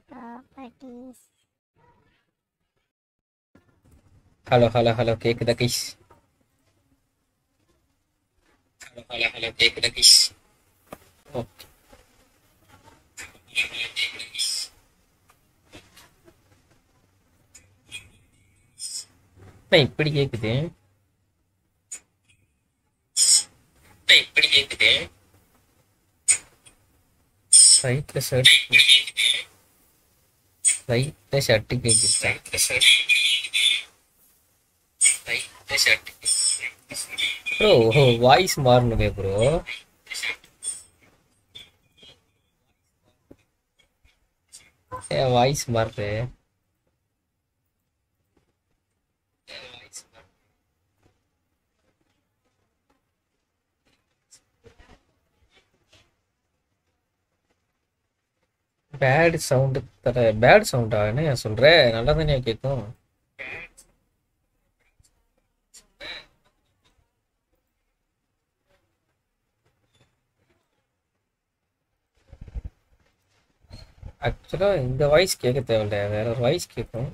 Properties hello hello hello கேக்குதா guys hello hello hello கேக்குதா guys okay என்ன இப்படி கேக்குது என்ன இப்படி கேக்குது ரைட்ல ஷர்ட் ரைட்ல ஷர்ட் கேக்குது ரைட்ல ஷர்ட் ரைட்ல ஷர்ட் ப்ரோ வாய்ஸ் மாறணுமே ப்ரோ ஏன் வாய்ஸ் மாறுது பேட் சவுண்டு தர பேட் சவுண்டா என்ன சொல்ற நல்லா தானே கேட்கும் ஆக்சுவலா இந்த வாய்ஸ் கேட்க தேவையில்ல வேற ஒரு வாய்ஸ் கேட்கும்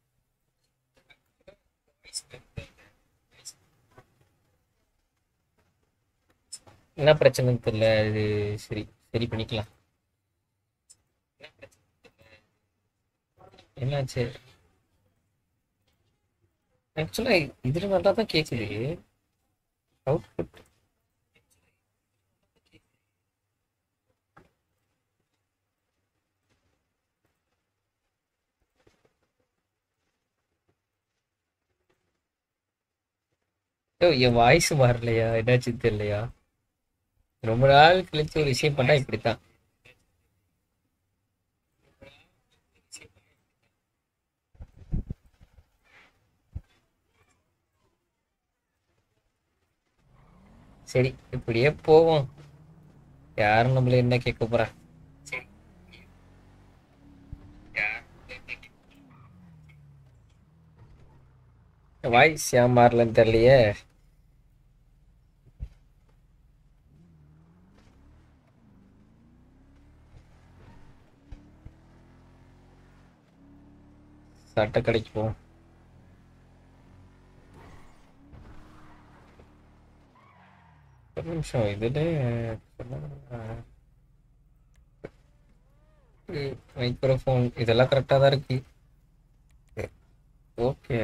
என்ன பிரச்சனைன்னு தெரியல இது சரி சரி பண்ணிக்கலாம் என்னாச்சு ஆக்சுவலா இதுல நல்லா தான் கேக்குது அவுட்புட் ஐயோ என் வாய்ஸ் மாறலையா என்னாச்சு தெரியலையா ரொம்ப நாள் கழிச்சு ஒரு விஷயம் பண்ணா இப்படித்தான் சரி இப்படியே போவோம் யாரும் நம்மள என்ன கேட்க போறா சரி. வாய்ஸ் ஏன் மாறலன்னு தெரியலையே சட்டை கடைக்கு போவோம் ஒரு நிமிஷம் இதுல மைக்ரோஃபோன் இதெல்லாம் கரெக்டாக தான் இருக்கு okay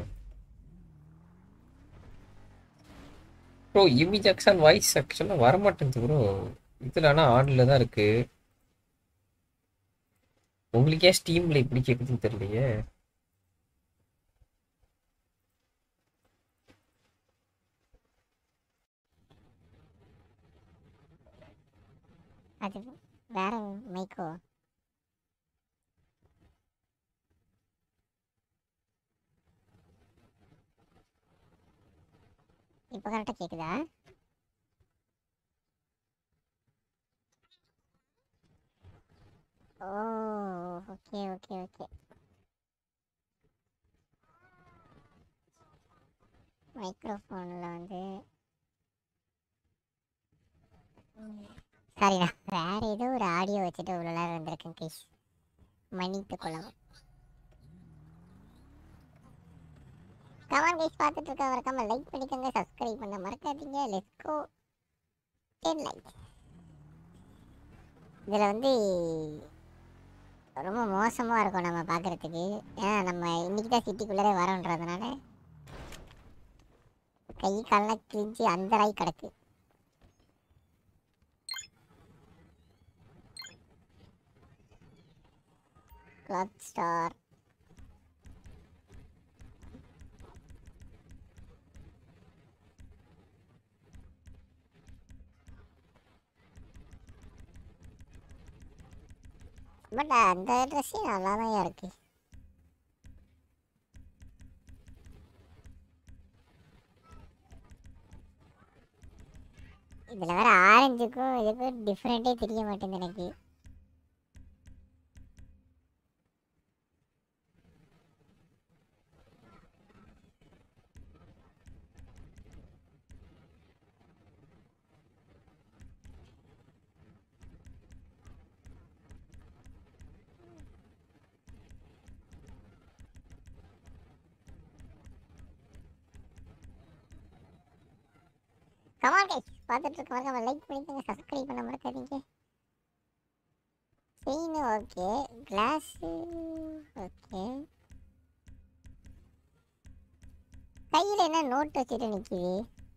bro Amy Jackson voice ஆக்சுவலாக வரமாட்டேங்குது ப்ரோ இதில் ஆனால் ஆடில் தான் இருக்கு உங்களுக்கு ஏன் ஸ்டீமில் இப்படி கேட்குதுன்னு தெரியலையே அது வேற மைக்கோ இப்போ கரெக்டாக கேட்குதா ஓ ஓகே ஓகே ஓகே மைக்ரோஃபோனில் வந்து சாரிண்ணா வேற ஏதோ ஒரு ஆடியோ வச்சுட்டு இவ்வளோ நேரம் வந்திருக்கேன் கைஸ் மன்னித்து கொள்ளவும் கமான் கைஸ் பார்த்துட்டு இருக்க மறக்காம லைக் பண்ணிக்கோங்க சப்ஸ்கிரைப் பண்ண மறக்காதீங்க லெட்ஸ் கோ டென் லைக் இதில் வந்து ரொம்ப மோசமாக இருக்கும் நம்ம பார்க்குறதுக்கு ஏன்னா நம்ம இன்னைக்கு தான் சிட்டிக்குள்ளே வரோன்றதுனால கை காலெல்லாம் கிழிஞ்சு அந்த ராய் கிடக்கு கிளாத் ஸ்டார் பட் அந்த ட்ரெஸ்ஸே நல்லா தான் இருக்கு இதில் வேற ஆரஞ்சுக்கும் இதுக்கும் டிஃப்ரெண்ட்டே தெரிய மாட்டேங்குது எனக்கு கமான் கைஸ் பார்த்துட்டு இருக்க மறக்காம லைக் பண்ணிக்கோங்க சப்ஸ்கிரைப் பண்ண மறக்காதீங்க செயின் ஓகே கிளாஸ் ஓகே கையில் என்ன நோட் வச்சுட்டு நிற்கிது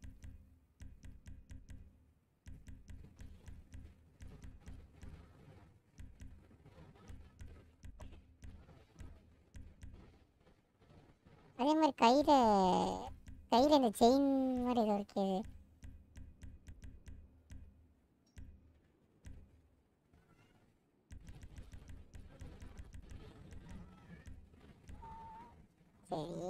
அதே மாதிரி கையில் கையில் இந்த செயின் மாதிரி ஏதோ இருக்குது சரி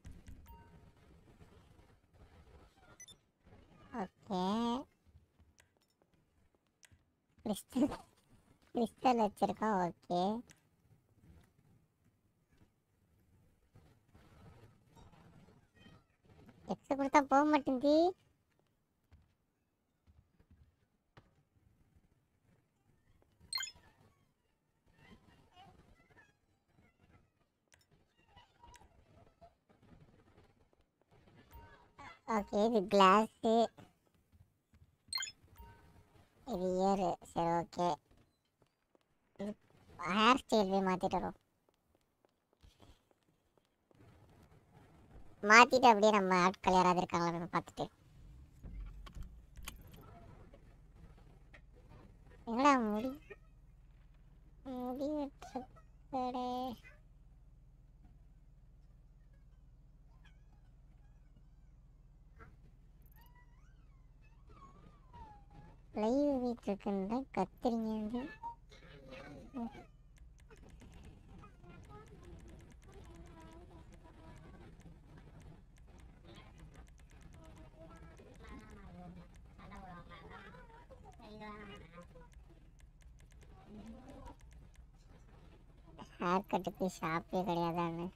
ஓகே கிறிஸ்டல் கிறிஸ்டல் வச்சுருக்கோம் ஓகே எக்ஸ் கொடுத்தா போக மாட்டேங்குது ஓகே இது கிளாஸு இது இயரு சரி ஓகே இது ஹேர் ஸ்டைல் போய் மாற்றிட்டு வரும் மாற்றிட்டு அப்படியே நம்ம ஆட்கள் யாராவது இருக்காங்களா பார்த்துட்டு எங்கடா முடி முடி வெட்டுறே லைவ் வீட்டுக்குன்னு கத்திரிங்க வந்து ஹேர் கட்டுக்கு ஷாப்பே கிடையாதான்னு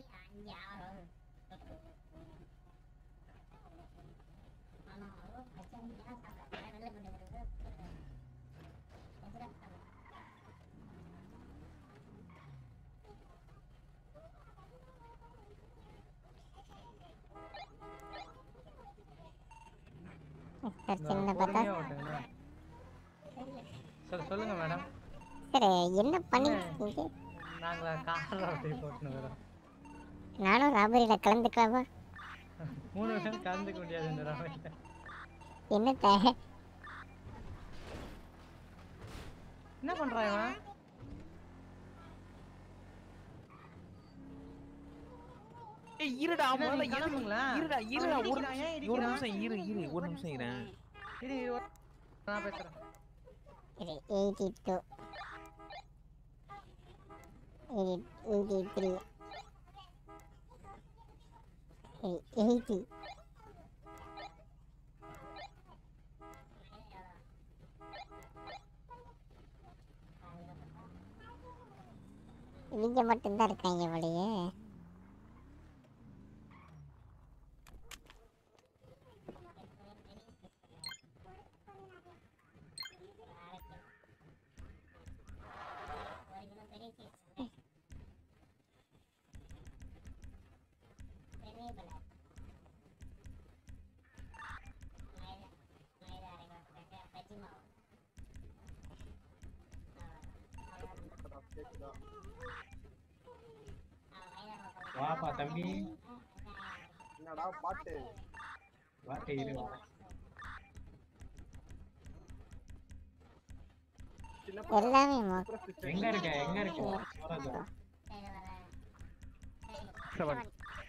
சார் சின்ன பார்த்தா சார் சொல்லுங்க மேடம் சார் என்ன பண்ணிருக்கீங்க நாங்களா கார் ராபரி போட்டுன்னு வரோம் நானும் ராபரியில் கலந்துக்கலாமா மூணு வருஷம் கலந்துக்க முடியாது இந்த ராபரியில் என்னத்த என்ன பண்றான் இவன் ஏய் இருடா என்ன முதல்ல நீ கிளம்புங்களா? இருடா இருடா அவன் ஒரு இடிக்கிறான், ஏன் ஒரு இடிக்கிறான்? நிமிஷம் இரு இரு ஒரு நிமிஷம் இருடேன் இரு இரு, ஒரு- நான் பேசுறேன் இது eighty two eighty three eighty இவங்க மட்டும்தான் இருக்காங்க போலயே வாப்பா தம்பி என்னடா பாட்டு வாட்டை இரு வா. எல்லாமே மொ- எங்க இருக்க எங்க இருக்க வரதா செவன்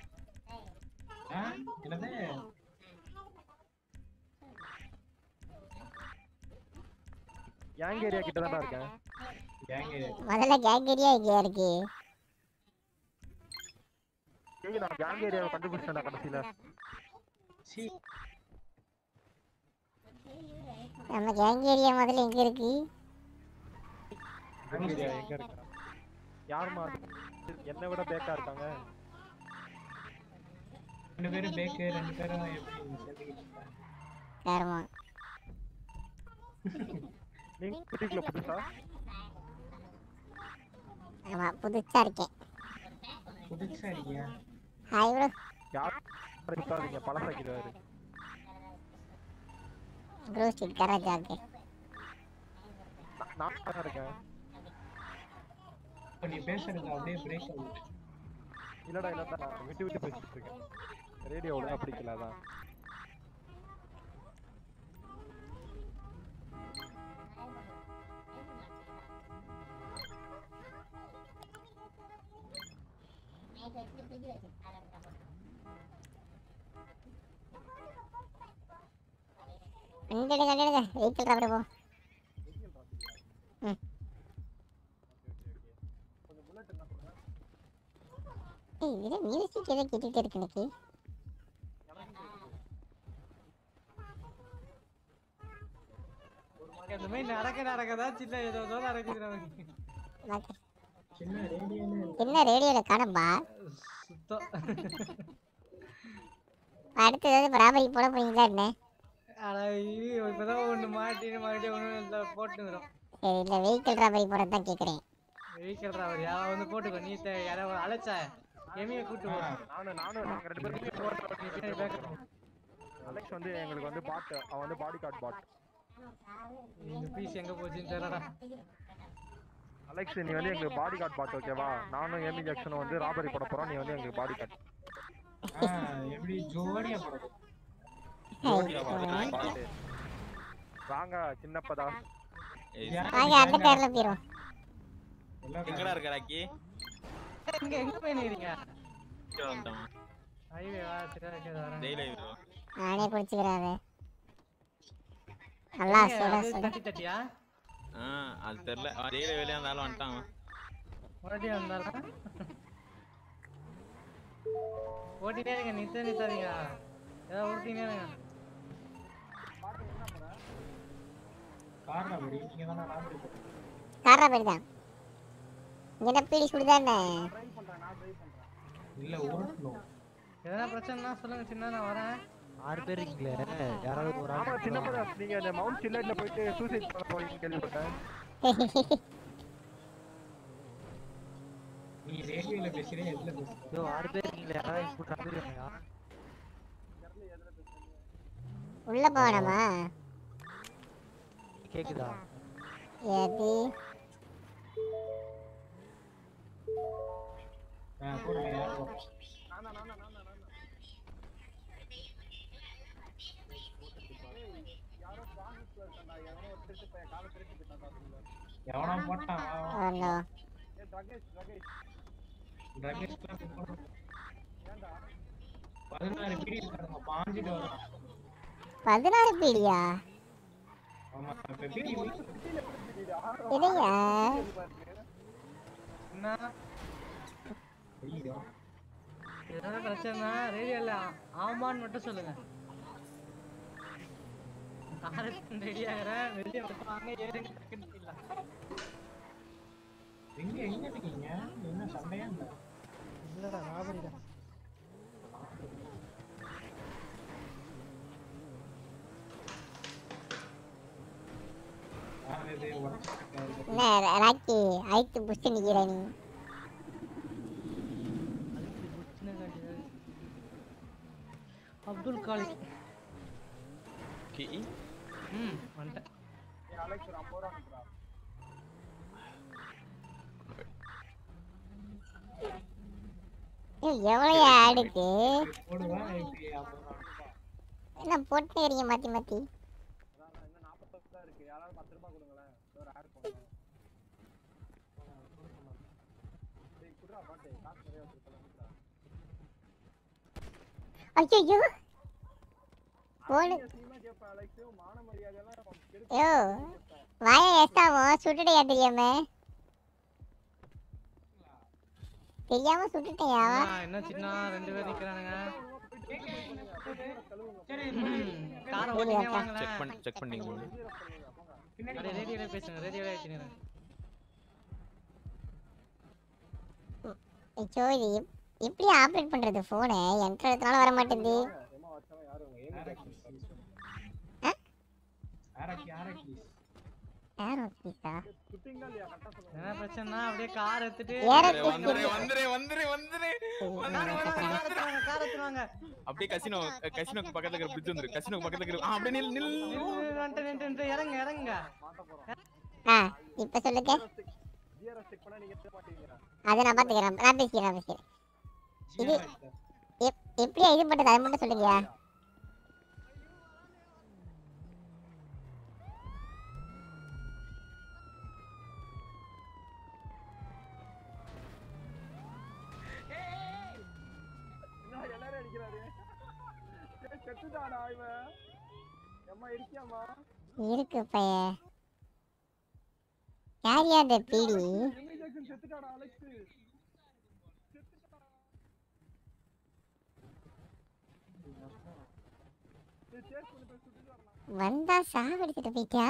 ஆ என்னது கேங் ஏரியா கிட்ட தான்டா இருக்கேன் கேங்க முதல்ல கேங்கரியா எங்கேயா இருக்கு ஏய் நான் கேங் ஏரியாவை கண்டுபிடிச்சேன்டா கடைசியில சி நம்ம கேங்கேரியா முதல்ல எங்க இருக்கு கேங் ஏரியா எங்க இருக்கா யாருமா என்னை விட பேக்கா இருக்காங்க ரெண்டு பேரும் பேக்கு ரெண்டு பேரும் எப்படி சேர்ந்துக்கிட்டு இருக்காங்க? கர்மா நீங்க சிட்டிக்குள்ள புதுசா ஆமா புதுசா இருக்கேன் புதுசா இருக்கியா ஹாய் ப்ரோ யார் இருக்காதீங்க பழசாக்கிடுவாரு க்ரூ ஸ்ட்ரீட் கராஜாக்கு நான் நான் தான் இருக்கேன் இப்போ நீ பேசுறது அப்படியே பிரேக் ஆகுது இல்லடா இல்லடா நான் விட்டு விட்டு பேசிட்டு இருக்கேன் ரேடியோ ஒழுங்கா பிடிக்கல அதான் கண்டிடுங்க கண்டிடுங்க வெஹிக்கிள் ராபரி போ ம் ஏய் இது மியூசிக் ஏதோ கேட்டுட்டு இருக்கு எனக்கு இந்த மாதிரி நடக்க நடக்கதா சின்ன ஏதோ ஏதோ நடக்குது நமக்கு பாக்க- சின்ன ரேடியோல என்ன ரேடியோல காணப்பா சுத்தம் அடுத்து ஏதாவது பராமரி போட போறீங்களா என்ன அட இது இப்பதான் ஒண்ணு மாட்டின்னு மறுபடியும் ஒண்ணு இல்லை போட்டுக்கிறோம் சரி இந்த வெஹிக்கிள் ராபரி போட தான் கேட்குறேன் வெஹிக்கிள் டிராவல் யாராவது வந்து போட்டுக்கோ நீ தே- யாராவது அழைச்சா எமைய கூட்டு போ நானும் நானும் நாங்க ரெண்டு பேரும் நீ பின்னாடி back up. அலெக்ஸ் வந்து எங்களுக்கு வந்து பாட் அவன் வந்து பாடி கார்டு பாட் இந்த பீஸ் எங்க போச்சுன்னு தெரியலடா அலெக்ஸ் நீ வந்து எங்களுக்கு பாடி கார்டு பாட் ஓகேவா நானும் ஏமி ஜாக்சனும் வந்து ராபரி போட போறோம் நீ வந்து எங்களுக்கு பாடி கார்டு ஆ எப்படி ஜோடியா போடுறது வாங்க சின்னப்பதா வாங்க அந்த கார்ல போயிரும் எங்கடா இருக்க ராக்கி எங்க எங்க போய் நிக்கிறீங்க கீழே வந்துட்டோம் ஹைவே வா சரி ஓகே வரேன் டெய்லி நானே பிடிச்சிக்கிறேன் அதை நல்லா எங்க, சுட அது சுட தட்டி தட்டியா ஆ அது தெரியல டெய்லி வெளியே இருந்தாலும் வந்துட்டான் அவன். மறுபடியும் வந்தாலும் ஓட்டிட்டே இருங்க நித்த நித்தாதீங்க ஏதாவது ஓட்டினே இருங்க கார் ராபரி நீங்க தானே ராபரி போடுறது கார் ராபரி தான் என்ன பீடி சுடுதானே இல்ல உருட்டணும் எதனா பிரச்சனைனா சொல்லுங்க சின்ன நான் வரேன் ஆறு பேர் இருக்கீங்களே யாராவது ஒரு ஆமா ஆள் சின்னப்பதா நீங்க அந்த மவுண்ட் சில்லட்ல போயிட்டு சூசைட் பண்ண போறீங்கன்னு கேள்விப்பட்டேன் நீ ரேடியோல பேசுறே எதுல பேசுற ஐயோ ஆறு பேர் இருக்கீங்களே யாராவது கூட ராபரி வேணையா உள்ள போகணுமா கேக்குதா எது ஆ போடுங்க யார் போடுறா? எவனா போட்டான் வா, வா. ஒன்று ரகேஷ்லாம் போடுறான். பதினாறு பீடி இருக்காங்க பாஞ்சிட்டு வரான் பதினாறு பீடியா ஆமா இப்ப பீடி இதையா என்ன ஐயோ எதனா பிரச்சனைனா ரேடியோல ஆமான்னு மட்டும் சொல்லுங்க ரெடி ஆகிறேன் வெளியே வாங்க ஏறுங்க டக்குன்னு போயிடலாம். எங்க எங்க இருக்கீங்க என்ன சண்டையா இல்ல இல்லடா ராபரி தான் யார் இது உடச்சிருக்காரு என்ன ராக்கி அழைத்து புடிச்சு நிக்கிற நீ அதுக்கு புடிச்சுன்னு காட்டியது. அப்துல் காலிக் கி ம் வந்துட்டேன் ஏய், எவ்வளவு ஆடுக்கு போடுவா இப்படி அப்புறம் என்ன போட்டுக்கிறீங்க மாத்தி மாத்தி ஐயோ போனு யோ வாய ஏஸ்தாமோ சுட்டுடையா தெரியாம தெரியாம சுட்டுட்டேயா ஆ, என்ன சின்ன ரெண்டு பேர் நிக்கிறானுங்க காரை ஓட்டினே செக் வாங்களேன் பண்ணி செக் பண்ணிங்க அப்படியே ரேடியோல பேசுங்க ரேடியோல வச்சுக்கிறேன் ஐயோ இது எப்- எப்படி ஆப்ரேட் பண்றது போனை என்கிட்ட எடுத்தனால வர மாட்டேங்குது ஆராக்கி ஆ? ஆராக்கி ஆராக்கி யார் ஓகேசா என்ன பிரச்சனைனா அப்படியே கார் எடுத்துட்டு ஏற வந்துரு வந்துரு வந்துரு வந்துரு கார் எடுத்துவாங்க கார் எடுத்துவாங்க அப்படியே கசினோ கசினோக்கு பக்கத்துல இருக்கிற பிரிட்ஜ் வந்துரு கசினோக்கு பக்கத்துல இருக்கிற ஆ, அப்படியே நில் நில் நின்று நின்று நின்று இறங்க இறங்க ஆ இப்ப சொல்லுங்க அதை நான் பாத்துக்கிறேன் நான் பேசிக்கிறேன் நான் பேசிக்கிறேன் இது எப் எப்படியா இது பண்றது அது மட்டும் சொல்லுங்கயா இருக்கு பைய யார் யார் அந்த பீடி வந்தா சாவடிச்சுட்டு போயிட்டா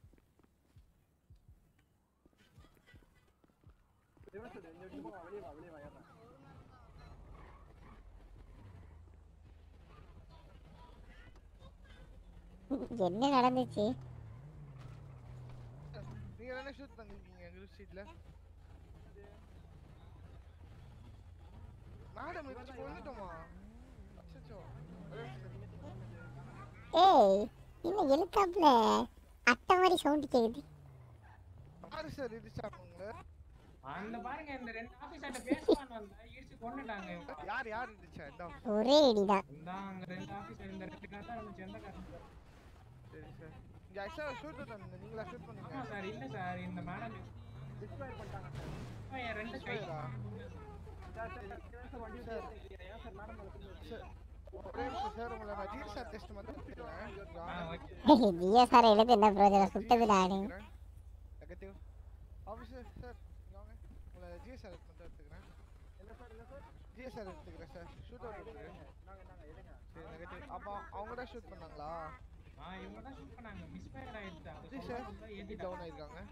என்ன நடந்துச்சு நீங்க தானே ஷூட் பண்ணிருக்கீங்க குரூப் சீட்ல மேடம் இது கொண்டுட்டோமா அச்சச்சோ ஏய் இன்னும் எழுத்தாப்புல அட்டை மாதிரி சவுண்ட் கேக்குது யாரு சார் இடிச்சாங்க அந்த பாருங்க இந்த ரெண்டு ஆபீஸர்ட்ட பேசலாம்னு வந்தா இடிச்சு கொண்டுட்டாங்க இவங்க. யார் யார் இடிச்சா இந்த ஒரே இடிதான் இந்தா அங்க ரெண்டு ஆபீஸர் இந்த ரெண்டு கார் தான் நம்ம சொந்தக்காரங்க சரி சார் இங்க ஆக்சுவலா ஷூட் பண்ணீங்க நீங்களா ஷூட் ஆமா பண்ணீங்க சார் இல்ல சார் இந்த மேடம் என் ரெண்டு கை Destroyer-ஆ? ஒரே நிமிஷம் சார் உங்களை நான் ஜிஎஸ்ஆர் டெஸ்ட் மட்டும் ஆ, எடுத்துக்கிறேன் ஓகே. ஜிஎஸ்ஆர் எழுது என்ன பிரயோஜனம் சுட்டது நானு நெகட்டிவ் ஆஃபீஸர் சார் இங்க வாங்க உங்களை ஜிஎஸ்ஆர் மட்டும் எடுத்துக்கிறேன் ஜிஎஸ்ஆர் எடுத்துக்கிறேன் சார் ஷூட் அவுட் எடுத்துக்கிறேன் சரி நெகட்டிவ் அப்போ அவங்க தான் ஷூட் பண்ணாங்களா ஆ இவங்க தான் ஷூட் பண்ணாங்க மிஸ்ஃபயர் ஆயிடுச்சு அது ஜி சார் சொல்ல ஏத்தி டவுன் ஆயிருக்காங்க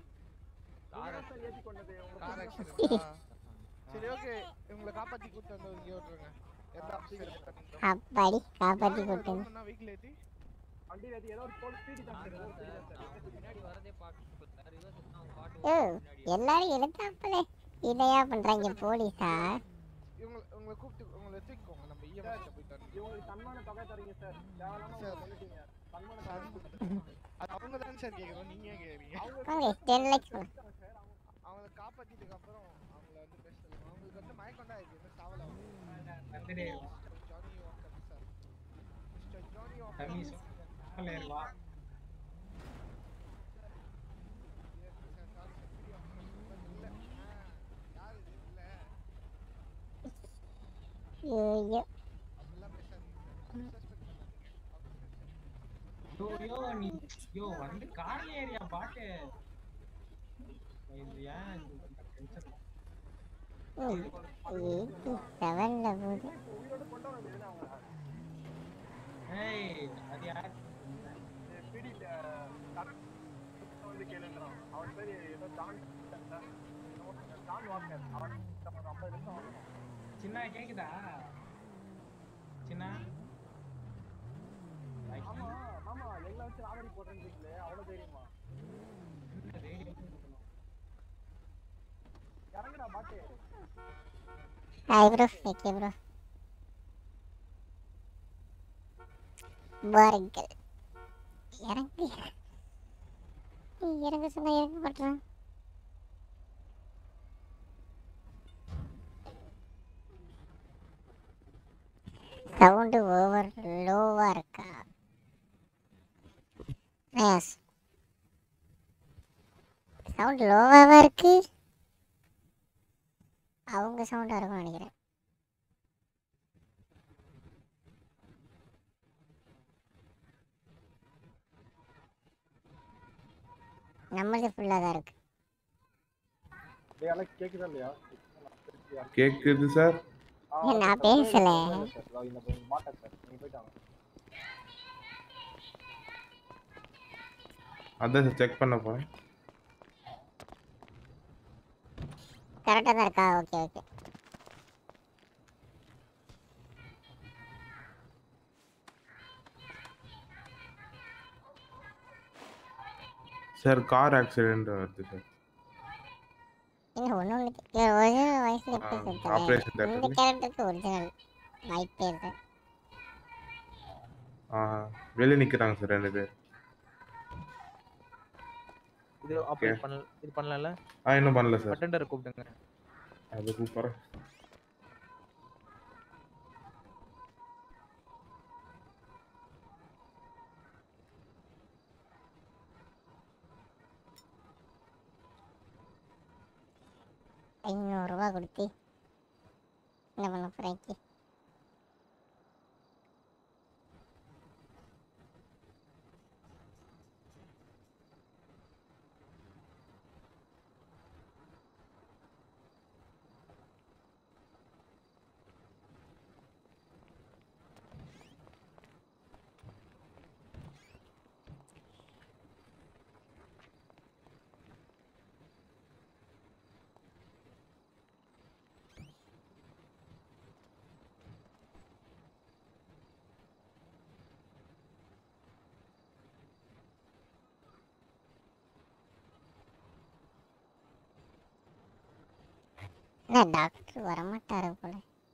கார் ஆக்சிடென்ட்டா சரி ஓகே இவங்களை காப்பாத்தி கூட்டு வந்து இங்கே விட்டுருங்க எந்த ஆஃபீஸர் அப்பாடி காப்பாத்தி போட்டு வீக்ல ஏத்தி ஓ எல்லாரும் எழுத்தாப்புல இதையா பண்றாங்க போலீஸா இவங்களை உங்களை கூப்பிட்டு உங்களை தூக்கிக்கோங்க நம்ம இஎம்ஐ போயிட்டு வரணும் சார் அது அவங்க தான் சார் கேட்குறோம் நீங்க ஏன் கேட்குறீங்க வாங்க டென் லேக்ஸ் அவங்கள காப்பாத்திட்டதுக்கு அப்புறம் அவங்கள வந்து பேச சொல்லுங்க அவங்களுக்கு வந்து மயக்கம் தான் இருக்கு இன்னும் சாவல வந்துட்டே Johnny Walker sir mister Johnny தம்பி வாக்கர் சொல்ல ஏறுவா ஐயோ யோ யோ நீ யோ வந்து கார்ல ஏரியா பாட்டு இது ஏன் டென்ஷன் எயிட்டி செவன்ல போகுது ஏய் அது யார் சின்ன கேக்குதா சின்ன என்ன radio hi bro okay bro பாருங்கள் இறங்கு நீ இறங்க சொன்னா இறங்க மாட்டான் சவுண்டு ஓவர் லோவா இருக்கா எஸ் சவுண்ட் லோவாவா இருக்கு அவங்க சவுண்டா இருக்கும்னு நினைக்கிறேன் நம்மளது ஃபுல்லாக தான் இருக்கு கேக்குது சார் ஏன் நான் பேசல அதான் சார் செக் பண்ண போறேன் கரெக்டாக தான் இருக்கா okay okay sir car accident வருது சார் நீங்க ஒண்ணு ஒண்ணு ஒரிஜினல் வாய்ஸ்ல எப்படி ஆ, operation சொல்றேன் இந்த theatre. கேரக்டருக்கு ஒரிஜினல் வாய்ப்பே இருக்கு ஆ வெளியே நிற்கிறாங்க சார் ரெண்டு பேர் இது ஆப்ரேட் பண்ணல இது பண்ணலாம்ல ஆ இன்னும் பண்ணல சார் அட்டெண்டர் கூப்பிடுங்க அது கூப்பிட்றேன் ஐநூறுரூவா கொடுத்து என்ன பண்ண போறாக்கி என்ன டாக்டர் வரமாட்டாரு போல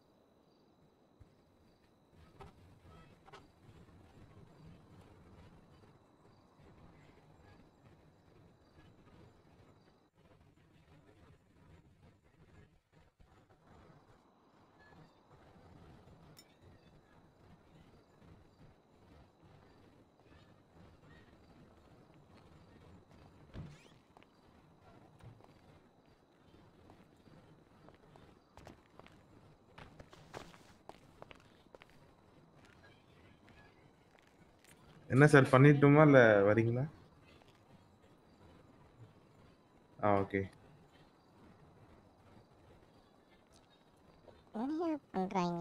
என்ன சார் பண்ணிட்டுமா இல்லை வரீங்களா ஆ ஓகே என்ன பண்றாங்க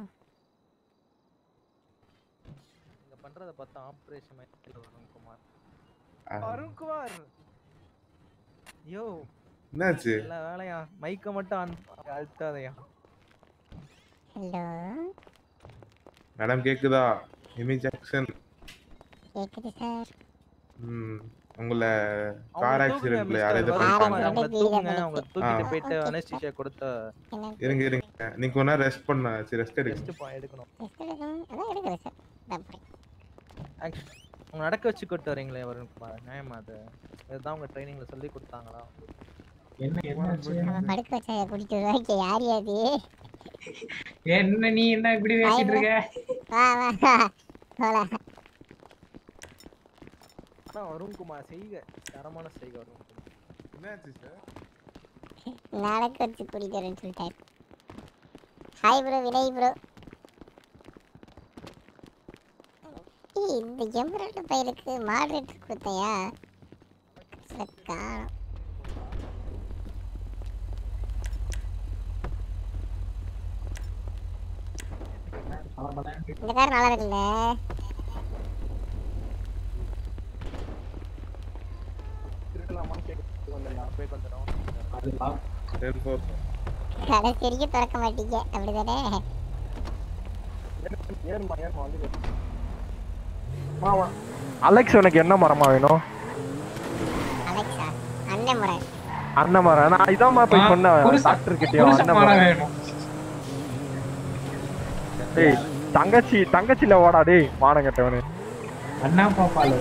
நீங்க பண்றத பார்த்தா ஆபரேஷன் மையத்தில் வரும் குமார் ஆ. அருண்குமார் யோ என்னாச்சு எல்லா வேலையா மைக்க மட்டும் ஆன் அழுத்தாதையா ஹலோ மேடம் கேக்குதா எமி ஜாக்சன் கேக்குது சார் ம் உங்களை அவங்கள கார் தூக்குங்க, ஆக்சிடென்ட்ல மிஸ்டர் யாராவது வருண்குமார், பண்ணிட்டாங்க அவங்கள தூக்குங்க அவங்கள தூக்கிட்டு ஆ. போயிட்டு அனஸ்டிஷியா கொடுத்த என்ன இருங்க இருங்க நீங்க கொஞ்ச நேரம் ரெஸ்ட் பண்ண சரி ரெஸ்ட் எடுங்க டெஸ்ட் பா எடுக்கணும் டெஸ்ட் எடுக்கணும் அதான் எடுக்கிறேன் சார் இதான் போறேன். ஆக்சுவலி அவங்க நடக்க வச்சு கூட்டு வரீங்களே வருண்குமார் நியாயமா அது இதுதான் உங்க ட்ரைனிங்ல சொல்லி கொடுத்தாங்களா என்ன என்னாச்சு அவன் படுக்க வச்சா கூட்டிட்டு வருவாங்க யார் அது என்ன நீ என்ன இப்படி பேசிட்டு இருக்க வா வா வா போலாம் ஆனா வருண்குமார் செய்க தரமான செய்க வருண்குமார் என்னாச்சு சார் நடக்க வச்சு கூட்டிட்டு வரேன்னு சொல்லிட்டாரு ஹாய் ப்ரோ வினய் ப்ரோ இந்த எம்பரல்டு பையலுக்கு மாடரேட்டர் கொடுத்தையா காணும் இந்த கார் நல்லா இருக்குல்ல திருடலாமான்னு கேட்க வந்துடலாம் போய் வந்துடும் டென் ஃபோர் கடைசி வரைக்கும் திறக்க மாட்டீங்க அப்படிதானே ஏறுமா ஏறுமா வந்து அலெக்ஸ் உனக்கு என்ன மரமா வேணும் அலெக்ஸா அண்ணன் முறை அண்ணன் மரம் நான் இதாம்மா போய் சொன்னேன் புருஷ- டாக்டர் கிட்டயும் புருஷ அண்ணன் மரம் மரம் வேணும் டேய் தங்கச்சி தங்கச்சில ஓடா டேய் மானம் கெட்டவனு அண்ணா பாப்பாலு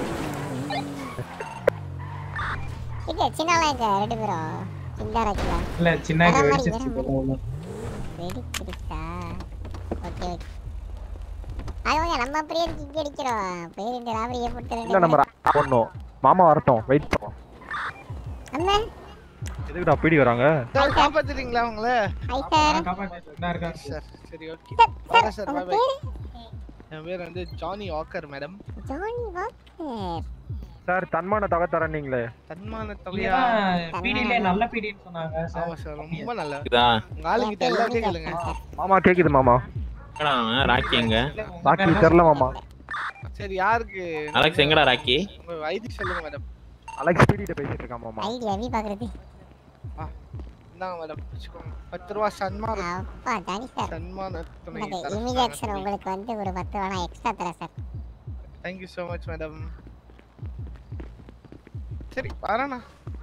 இது சின்னலாம் இங்க ரெண்டு பேரும் இந்த ரக்கிலா இல்ல சின்ன வர மாதிரி வெடிச்சிருச்சு வர போல உள்ள. வெடிச்சிருச்சா ஓகே ஓகே அது கொஞ்சம் நம்ம அப்படியே இங்க அடிக்கிறோம் போய் ரெண்டு ராபரியை போட்டு இல்ல ரெண்டு நம்ம பொண்ணும் மாமா வரட்டும் வெயிட் பண்ணுவோம் அண்ணா எதுக்குடா பீடி வராங்க சார் காப்பாத்துறீங்களா அவங்கள ஹாய் சார் காப்பாத்து, இந்தா இருக்காங்க. சார் சரி ஓகே சார் வரேன் சார் உங்க பாய் பாய் பேரு என் பேர் வந்து Johnny Walker madam Johnny Walker sir தன்மான தக தரீங்களே தன்மான தொகையா இங்கதான் PD லே நல்ல பீடின்னு சொன்னாங்க சார். ஆமா சார் ரொம்ப நல்ல இதான் உங்க ஆளுங்கிட்ட என் பேரு எல்லாத்தையும் எமிலி கேளுங்க ஜாக்சன் சார். மாமா கேக்குது மாமா எங்கடா அவன்? ராக்கி எங்க உங்க பாக்கி பேர் என்ன தெரியல மாமா சரி யாருக்கு அலெக்ஸ் எங்கடா ராக்கி உங்க ஐடி சொல்லுங்க மேடம் அலெக்ஸ் பீடிட்ட பேசிட்டு இருக்கான் மாமா ஐடி அவி பாக்குறது இந்தாங்க மேடம் வச்சுக்கோங்க பத்து ரூபா சன்மான அப்பா ஜானி சார் சன்மான துணை இந்த இமிஜாக்ஷன் உங்களுக்கு வந்து ஒரு பத்து வேணா எக்ஸ்ட்ரா தரேன் sir thank you so much madam சரி வரேண்ணா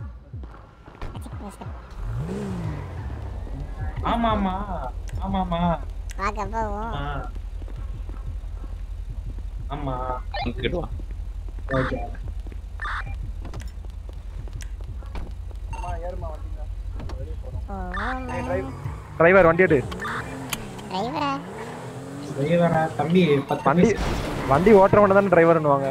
ஆமாமா ஆமாமா பார்க்க போவோம் ஆ. ஆமா கிட்ட ஓகே டிரைவர் வண்டி எடு டிரைவரா டிரைவரா தம்பி பத்து வண்டி வண்டி ஓட்டுறவன தானே டிரைவர்னுவாங்க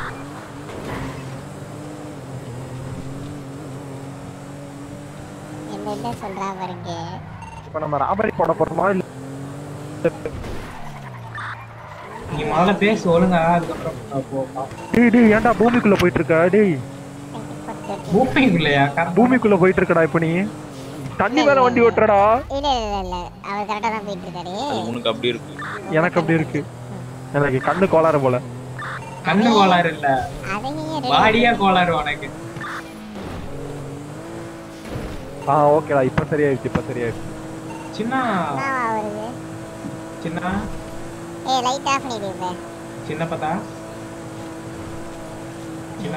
என்ன என்ன சொல்றா பாருங்க இப்போ நம்ம ராபரி போட போறோமா இல்ல நீ முதல்ல பேசு ஒழுங்கா அதுக்கப்புறம் போ பா. டேய் டேய் ஏன்டா பூமிக்குள்ள போயிட்டு இருக்க டேய் பூமிக்குள்ளயா கரெக்ட் பூமிக்குள்ள போயிட்டு இருக்கடா இப்போ நீ தண்ணி மேல வண்டி ஓட்டுறடா இல்ல இல்ல இல்ல அவர் கரெக்டா தான் போயிட்டு இருக்காரு உனக்கு அப்படி இருக்கு எனக்கு அப்படி இருக்கு எனக்கு கண்ணு கோளாறு போல கண்ணு கோளாறு இல்ல அதையே பாடியா கோளாறு உனக்கு ஆ ஓகேடா இப்போ சரியாயிடுச்சு இப்போ சரியாயிடுச்சு சின்ன என்னவா வருது சின்ன ஏய் லைட் ஆஃப் பண்ணிடு இப்ப சின்ன பத்தா சின்ன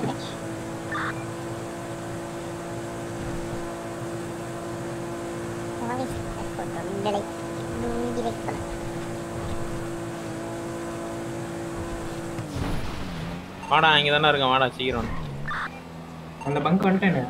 வாய்ஸ் போட்டோம் இந்த லைட் இந்த லைட் பண்ண வாடா இங்க தானே இருக்கேன் வாடா சீக்கிரம் அந்த பங்க் வந்துட்டேனே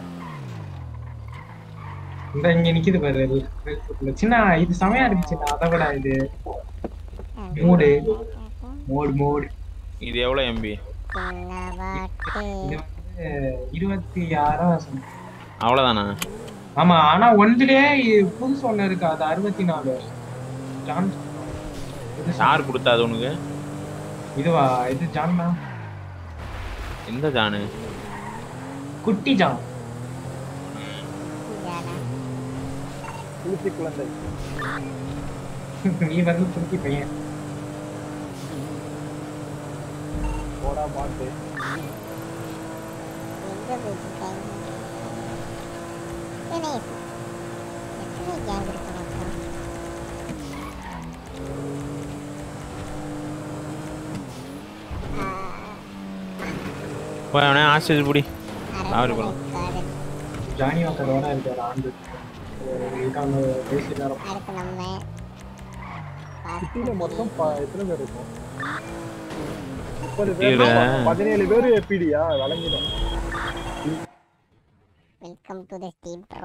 இந்த இங்க நிக்குது பாரு இது சின்ன இது செமையா இருக்கு சின்ன அதை விட இது மூடு மோடு மோடு இது எவ்வளவு எம்பி சின்ன பாட்டு இது வந்து இருபத்தி ஆறாம் சொன்னேன். அவ்வளவுதானா ஆமா ஆனா ஒன்றுலயே புதுசு ஒண்ணு இருக்கு அது அறுபத்தி நாலு ஜான் இது யார் கொடுத்தா அது உனக்கு இதுவா இது ஜான் தான் எந்த ஜானு குட்டி ஜான் ஜானா ஊசி குழந்தை நீ வந்து குட்டி பையன் போடா பாட்டு எங்க போயிட்டு தினேஷ் எத்தனை கேங் இருக்கு மொத்தம் போய் அவனே ஆஸ்டேஜ் புடி ராவரி போலாம் காதல் ஜானி வாக்கரோட இருக்காரு ஆண்டு இருக்காங்க பேசிட்டு அடுத்து நம்ம சிட்டில மொத்தம் ப- எத்தனை பேர் இருக்கும் முப்பது இதுல பேர் பதினேழு பேர் எப்பிடியா வழங்கிடும் welcome to the steam bro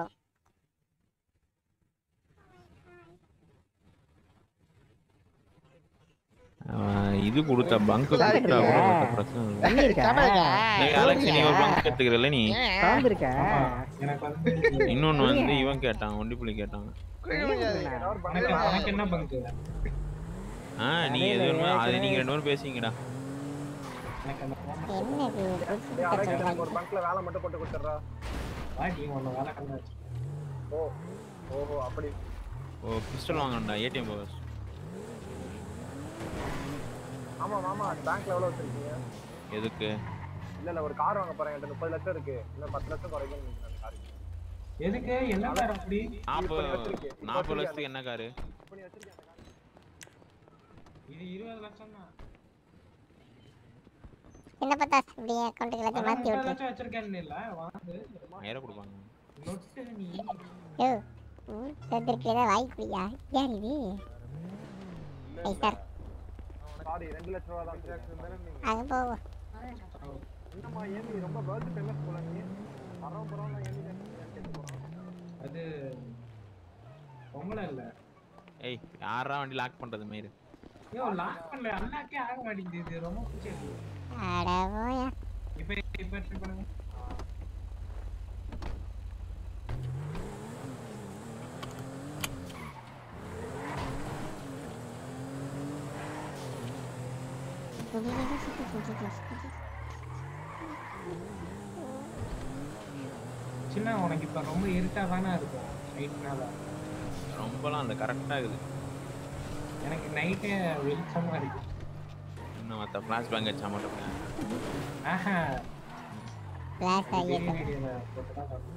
அவன் இது கொடுத்த பங்க் கொடுத்தா கூட மத்த பிரச்சனை இல்லை. ஏய், அலெக்ஸ் நீ ஒரு பங்க் எடுத்துக்கிறல்ல நீ எனக்கு வந்து இன்னொன்னு வந்து இவன் கேட்டான் ஒண்டிப்புலி கேட்டான் உனக்கு உனக்கு என்ன பங்கு ஆ நீ எது வேணுமோ அது நீங்க ரெண்டு பேரும் பேசிங்கடா எனக்கு அந்த என்னது புதுசு புதுசா சொல்றாங்க ஒரு பங்க்ல வேலை மட்டும் போட்டு கொடுத்துறா வாடி உன்னை வேலை கண்டாச்சு ஓ ஓஹோ அப்படி ஓ பிஸ்டல் வாங்கணும்டா ஏடிஎம் பவர் ஆமா மாமா பேங்க்ல எவ்வளவு வச்சிருக்கீங்க எதுக்கு இல்ல இல்ல ஒரு கார் வாங்க போறேன் என்கிட்ட முப்பது லட்சம் இருக்கு இன்னும் பத்து லட்சம் குறைக்கும் நினைக்கிறேன் அந்த காருக்கு எதுக்கு என்ன கார் அப்படி நாற்பது நாற்பது லட்சத்துக்கு என்ன காரு இப்ப நீ வச்சிருக்கிய அந்த கார் இது இருபது லட்சம் தான் என்ன பார்த்தா இப்படி அக்கௌண்ட்டுக்கு எல்லாத்தையும் மாத்தி முப்பது விட்டு லட்சம் வச்சிருக்கேன்னு இல்ல வாங்கு நேரம் கொடுப்பாங்க நொட்டு நீ யோ ஊர் தந்திருக்கு ஏதாவது வாங்கி குடியா யார் இது ஐய் சார் சாரி ரெண்டு லட்சம் ரூபா தான் தானே நீங்க அங்க போவோம் என்னம்மா ஏன் நீ ரொம்ப வேர்ல்டு ஃபேமஸ் போல நீ வரவன் போறவன் ஏன் நீ கேட்டு போறான் அது பொங்கலை இல்ல ஏய் யாரா வண்டி லாக் பண்றது மயிறு ஐயோ லாக் பண்ணல அண்ணாக்கே ஆக மாட்டேங்குது இது ரொம்ப பிடிச்சிருக்கு அட போயா இப்ப இப்ப ட்ரை பண்ணுங்க சின்ன உனக்கு இப்ப ரொம்ப இருட்டா தானே இருக்கும் நைட்னால ரொம்பலாம் அந்த கரெக்டா இருக்குது எனக்கு நைட்டே வெளிச்சமா இருக்கு இன்னும் மற்ற ஃபிளாஷ் பேங்க் வச்சா மட்டும் ஆஹா பிளாஸ் பெரிய ஆகிட்டு வீடியோல போட்டுதான் பார்க்கணும்.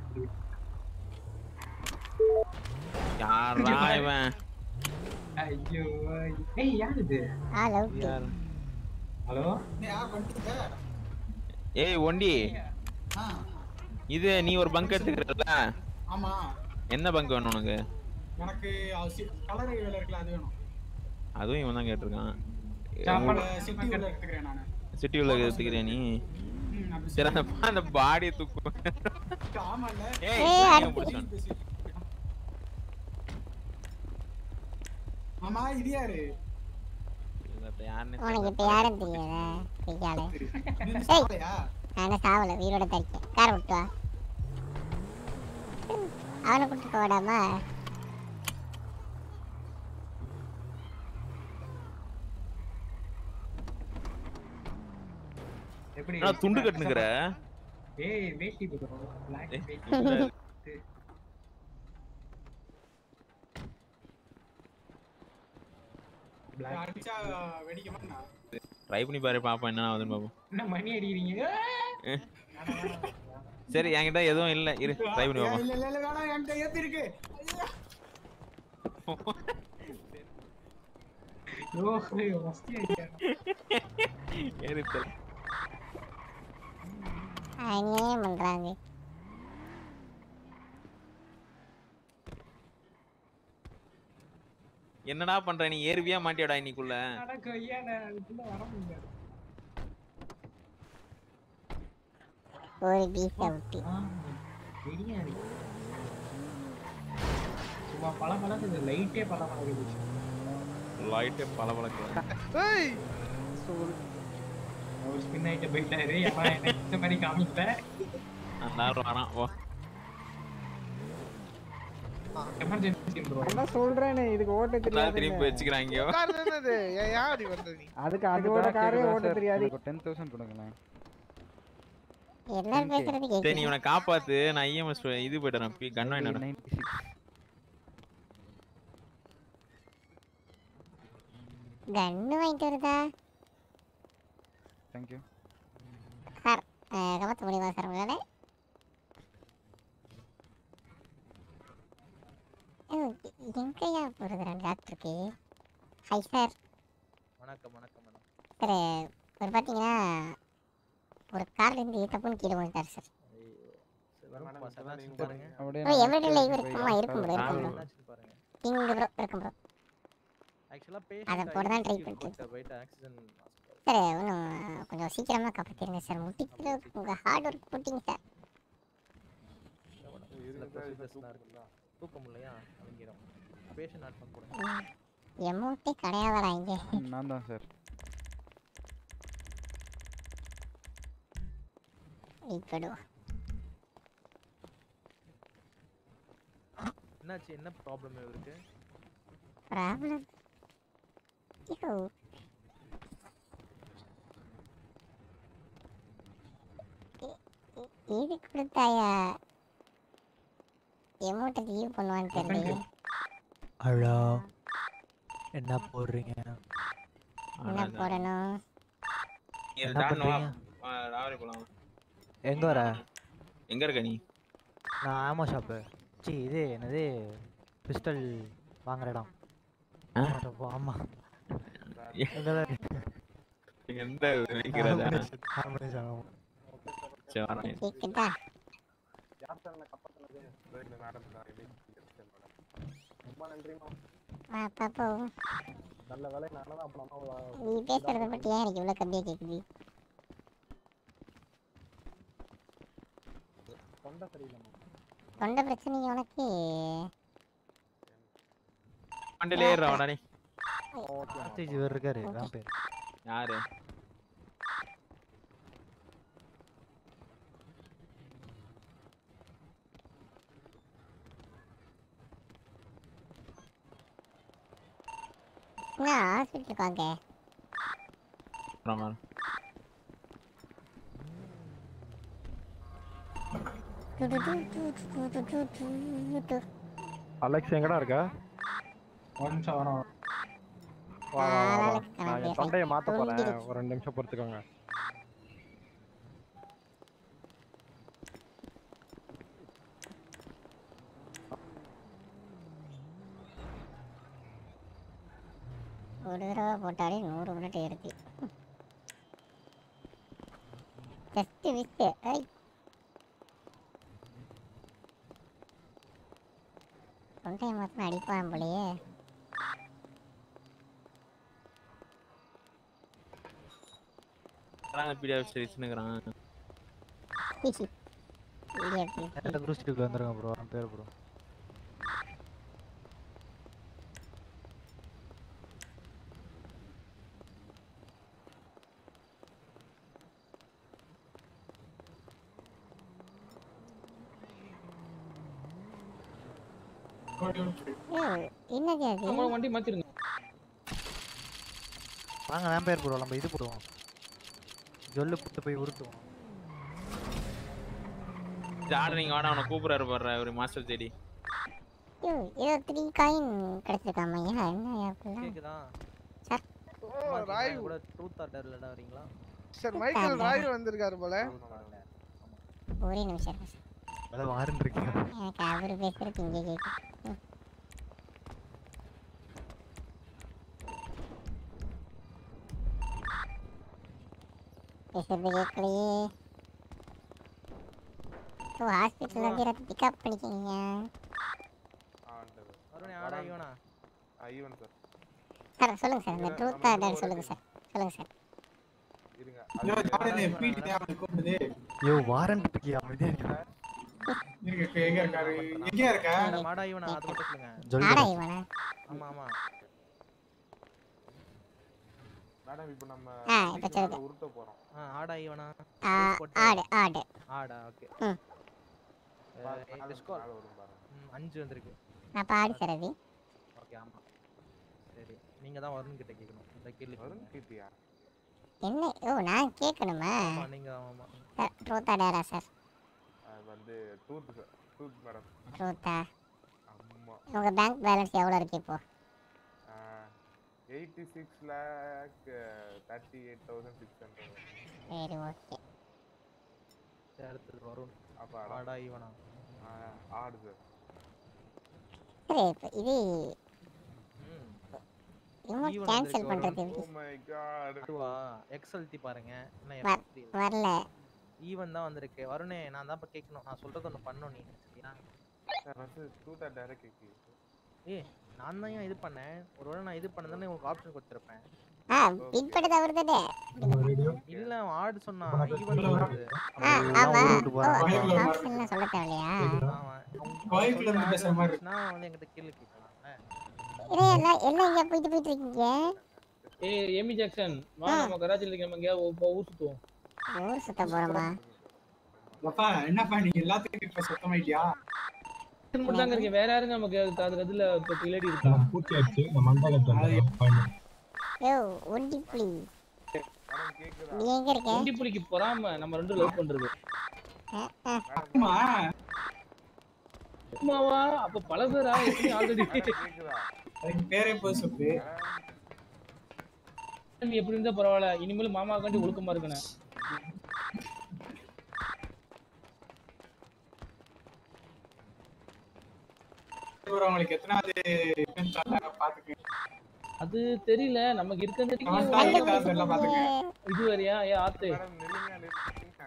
யாரா இவன் ஐயோ ஏய் யார் இது ஆல் அவுட் யார் ஹலோ ஏய் ஒண்டி இது நீ ஒரு பங்க் எடுத்துக்கிறல்ல ஆமா என்ன பங்க் வேணும் உனக்கு எனக்கு கலர் வேலை இருக்குல்ல அது வேணும் அதுவும் இவன் தான் கேட்டிருக்கான் சிட்டி உள்ள எடுத்துக்கிறேன் நானு சிட்டி உள்ள எடுத்துக்கிறியா நீ ம், அப்படி சரி அந்த அந்த பாடியை தூக்கு ஆமால்ல ஏய், ஏய், நீ அடுத்து. முடிச்சு. ஆமா இது யாரு இதை யாருன்னு உனக்கு இப்ப யாரும் தெரியாதா கையால நீ ஏய் சாவலையா நான் என்ன சாவல உயிரோட தான் இருக்கேன் காரை விட்டு வா அவனை கூட்டு போடாமா எப்படி என்னடா துண்டு கட்டுனுக்குற ஏய் வேஷ்டி போடுறோம் black ஏய், வேஷ்டி. இல்ல. black அடிச்சா வெடிக்க மாட்டா ட்ரை பண்ணி பாரு பாப்போம் என்ன ஆகுதுன்னு பாப்போம் என்ன மணி அடிக்கிறீங்க சரி என்கிட்ட எதுவும் இல்ல இரு ட்ரை பண்ணி இல்ல பாப்போம் இல்ல இல்ல வேணாம் என்கிட்ட ஏத்தி இருக்கு ஓ ஐயோ மஸ்தி அடிக்கிறேன் ஏறு தல. அநியாயம் பண்றாங்க என்னடா பண்ற நீ ஏறுவியா மாட்டியாடா இன்னைக்குள்ள அட கொய்யால அதுக்குள்ள வர முடியாது ஒரு பீஸ் அவுட்டு ஆ, தெரியாது சும்மா பல பழக்குது லைட்டே பல பழகுது லைட்டே பல பழக்க ஏய் அவர் ஸ்பின் ஆயிட்டு போயிட்டாரு எவன் எனக்கு இந்த மாதிரி காமிக்கல அந்த வரான் ஓ எமர்ஜென்சி ப்ரோ அதான் சொல்றேனே இதுக்கு ஓட்ட எல்லாம் திரும்பி தெரியாது வச்சுக்கிறாங்க கார் என்னது ஏன் யார் வந்த நீ அதுக்கு அதோட காரே ஓட்ட தெரியாது டென் தௌசண்ட் கொடுங்களேன் எல்லாரும் பேசுறது சரி நீ கேட்குது இவனை காப்பாத்து நான் இஎம்எஸ் இது போயிட்டுறேன் பி கன் வாங்கிட்டு நைன்டி சிக்ஸ் கன்னு வாங்கிட்டு வருதா தேங்க்யூ சார் கமத்த முடியுமா சார் உங்களால எங்கேயா போகிறது ரெண்டு டாக்டருக்கு ஹை சார் வணக்கம் வணக்கம் மேடம் சார் ஒரு பார்த்தீங்கன்னா ஒரு கார்லேருந்து தப்புன்னு கீழே விழுந்தார் சார் வரும் என்னாச்சுன்னு பாருங்க அப்படியே ஓ எவ்ரிடே லைவ் இருக்குமா இருக்கும் ப்ரோ இருக்கும் ப்ரோ என்னாச்சுன்னு பாருங்க கிங் ப்ரோ இருக்கும் ப்ரோ ஆக்சுவலா அதை பேஷண்ட் போட தான் ட்ரை பண்ணிட்டு போயிட்டு ஆக்சிஜன் சார் இன்னும் கொஞ்சம் சீக்கிரமாக காப்பாற்றிருங்க சார் முட்டிக்கிற உங்கள் ஹார்ட் ஒர்க் போட்டிங்க சார் சில ப்ரொசீஜர்ஸ்லாம் இருக்குல்ல தூக்க முடியலையா அவங்கிடும் பேஷண்ட் ஆட் பண்ண போடுங்க எமௌண்ட்டே கிடையாதடா இங்கே நான் தான் சார் இப்படு என்னாச்சு என்ன ப்ராப்ளம் இவருக்கு ப்ராப்ளம் ஐயோ இ- இ- இது கொடுத்தாயா எமௌண்ட்டை லீவ் பண்ணுவான்னு தெரியல ஹலோ என்ன போடுறீங்க என்ன போடணும் என்ன பண்றீங்க ராவரி போலாம் எங்க வர எங்க இருக்க நீ நான் ஆமோ ஷாப்பு சி இது என்னது பிஸ்டல் வாங்குற இடம் ஆ? ஆமா, ஆமா எங்கதான் இருக்கு? எந்த வைக்கிறதா ஆம்புலன்ஸ் ஆகும். சரி வரேன் கேக்குதா வா பாப்போம் நல்ல வேலை நானும் அப்ப நம்ம நீ பேசுறத பத்தி ஏன் எனக்கு இவ்வளவு கம்மியா கேக்குது தொண்டை சரியில்லைம்மா தொண்டை பிரச்சனை உனக்கு வண்டியிலே ஏறுறா வாடா நீ கார்த்திக் இவர் இருக்காரு அதான் பேர் யாரு என்ன ஹாஸ்பிட்டலுக்கு வாங்க அப்புறம் வரேன். டு டு டு டு டு டு டு டு டு. அலெக்ஸ் எங்கடா இருக்க ஒரு நிமிஷம் வரோம் வா வா வா, வா அலெக்ஸ் நான் என் கிளம்பிடுறேன். தொண்டையை மாத்த போறேன் தொண்டிடுச்சு. ஒரு ரெண்டு நிமிஷம் பொறுத்துக்கோங்க ஒரு தடவை போட்டாலே நூறு புல்லட் ஏறுது ஜஸ்ட் விஸ் ஐ மண்டையை மொத்தம் அடிப்பான் போலயே பீடியா வச்சுருக்கிறான் டேரக்டா குரூஸ்டிக்கு வந்துருங்க ப்ரோ அவன் பேர் ப்ரோ ஏய், என்னது அது நம்மள வண்டி மாத்திருங்க வாங்க நான் பேர் ப்ரோ நம்ம இது போடுவோம் ஜொல்லு புட்டு போய் உருட்டுவோம் ஆர்டர் நீங்க வாடா அவனை கூப்பிடுறாரு பாடுற ஒரு மாஸ்டர் தேடி ஐயோ ஏதோ த்ரீ காயின் கிடைச்சிருக்காம ஐயா என்ன அப்படிலாம் கேக்குதா சார் சும்மா ராய். இருக்கீங்களா? கூட ட்ரூத் ஆர்டர்லடா வரீங்களா சார் மைக்கேல் ராய் வந்திருக்காரு போல ஒரே நிமிஷம் இருங்க சார் அதான் வாரன் இருக்கீங்க எனக்கு அவர் பேசுறது இங்கே கேட்குது ம். பேசுறது கேட்கலையே ஓ ஹாஸ்பிட்டல் வந்து எனக்கு பிக்கப் பண்ணிக்கிங்க அருண் ஆடா இவனா ஐவன் சார் சார் சொல்லுங்க சார் இந்த ட்ரூத் ஆர்டர் சொல்லுங்க சார் சொல்லுங்க சார் இருங்க ஐயோ, ஜார்டன் எப்படி அவனை கூப்பிடுது யோ வாரண்ட் இருக்கியா அமைதியா இருக்கா இருங்க இப்ப எங்க இருக்காரு எங்க இருக்க மேடம் ஆடா இவனா அது மட்டும் சொல்லுங்க ஜொல்லு ஆடா இவனா ஆமா ஆமா மேடம் இப்போ நம்ம ஆ, இப்ப இதுக்கு மேல சொல்லுங்க. உருட்ட போறோம் ஆ ஆடா இவனா ஆ, ஆடு ஆடு ஆடா ஓகே ம் டிஸ்கால் மேல வரும் பாருங்க ம் அஞ்சு வந்திருக்கு நான் பாடி சார் அது ஓகே ஆமா சரி நீங்க தான் வருண் கிட்ட கேட்கணும் இந்த கேள்வி வருண் கேட்டியா என்ன ஓ நான் கேட்கணுமா ஆமா நீங்க ஆமா சார் ட்ரூத் ஆர்டரா சார் அது வந்து டூத் சார் டூத் மேடம் ட்ரூத்தா ஆமா உங்க பேங்க் பேலன்ஸ் எவ்வளோ இருக்கு இப்போ eighty six lakh thirty eight thousand six hundred சரி ஓகே சரி, அடுத்தது வருண் அப்போ ஆடா இவனா ஆடு சார் சரி இப்போ இது ம் இவன் ஈவன் கேன்சல் வந்திருக்கு பண்றது ஓ எப்படி மை காட் அதுவா எக்ஸ்எல்டி பாருங்க என்ன வ- எப்படி வரல ஈவன் தான் வந்திருக்கு வருணே நான் தான் இப்ப கேட்கணும் நான் சொல்றது ஒண்ணு பண்ணணும் நீ சரியா சார் வந்து டூத்தா டைரக்ட் கேட்கி ஏய் நான் தான் ஏன் இது பண்ணேன் ஒருவேளை நான் இது பண்ணதானே உங்களுக்கு ஆப்ஷன் கொடுத்துருப்பேன் ஆ பின் பண்ணது அவர் தானே இல்ல அவன் ஆடு சொன்னான் ஈவன் வருது ஆ ஆமா ஊருக்கு ஓ போறான். ஆப்ஷன்லாம் சொல்ல தேவையில்லையா கோயம்புல இருந்து பேசுற மாதிரி இருக்கு. நான் வந்து என்கிட்ட கேள்வி கேட்கலாம்ல இதே எல்லாம் எல்லாம் இங்கே போயிட்டு போயிட்டு இருக்கீங்க ஏய் எமி ஜாக்சன் வா நம்ம கராச்சில இருக்க நம்ம எங்கேயாவது ஊ- ஊர் சுத்துவோம் ஊர் சுத்த போறோமா அப்பா என்னப்பா நீங்க எல்லாத்துக்கும் இப்ப சுத்தமாயிட்டியா மட்டும் தாங்க இருக்கேன் வேற யாருங்க நமக்கு அது அது அதுல இப்போ கிளடி இருக்கா யோ ஒண்டி புலி மேடம் கேக்குதா நீ எங்க இருக்க வண்டி புலிக்கு பொறாம நம்ம ரெண்டும் லவ் பண்றது ஆ, ஆ. ஆமா சும்மாவா அப்ப பல பேரா எப்படி ஆல்ரெடி கேக்குதா அதுக்கு பேரே போய் சொல்லு நீ எப்படி இருந்தா பரவாயில்ல இனிமேல் மாமா காண்டி ஒழுக்கமா இருக்கணும் அவங்களுக்கு எத்தனாவது event தராங்க பாத்துக்கங்க அது தெரியல நமக்கு இருக்கிறதுக்கு அவன் தாய் காசு எல்லாம் பாத்துக்கங்க இது வரையா ஏ ஆத்து மேடம் நில்லுங்க நில்லுங்க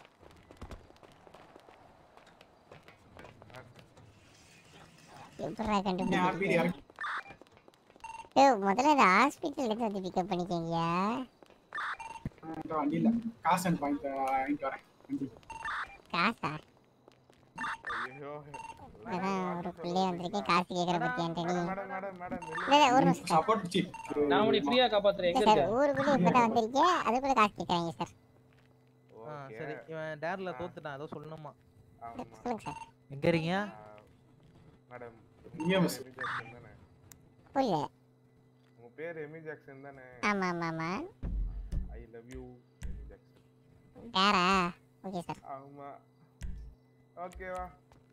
எப்படா நீ ஆர்பிடி கண்டுபிடிச்சீங்க இறக்கி யோ முதல்ல இந்த ஹாஸ்பிட்டல் எடுத்து வந்து பிக்கப் பண்ணிக்கங்க இந்த வண்டியில காசு அனுப்பி வாங்கிட்டு வாங்கிட்டு வரேன் வண்டி காசா ஐயோ அதான் ஒரு பிள்ளைய வந்திருக்கேன் காசு கேட்குற பத்தி Antony madam madam madam madam இல்ல, இல்ல, ஒரு நிமிஷம் சார் சப்போர்ட் சீப் நான் உன்னை ஃப்ரீயா காப்பாத்துறேன் இல்ல எங்க சார் இருக்க ஊருக்குள்ளே இப்பதான் வந்திருக்கேன் அதுக்குள்ள காசு கேட்குறாங்க சார் ஆ ஓகே சரி இவன் டேர்ல தோத்துட்டான் ஏதோ சொல்லணுமா ஆமா சொல்லுங்க சார் எங்க இருக்கீங்க மேடம் EMS. எமி ஜாக்சன் தானே புரியல உங்க பேர் எமி ஜாக்சன் தானே ஆமா ஆமா ஆமா I love you Amy Jackson வேறா ஓகே சார் ஆமா ஓகேவா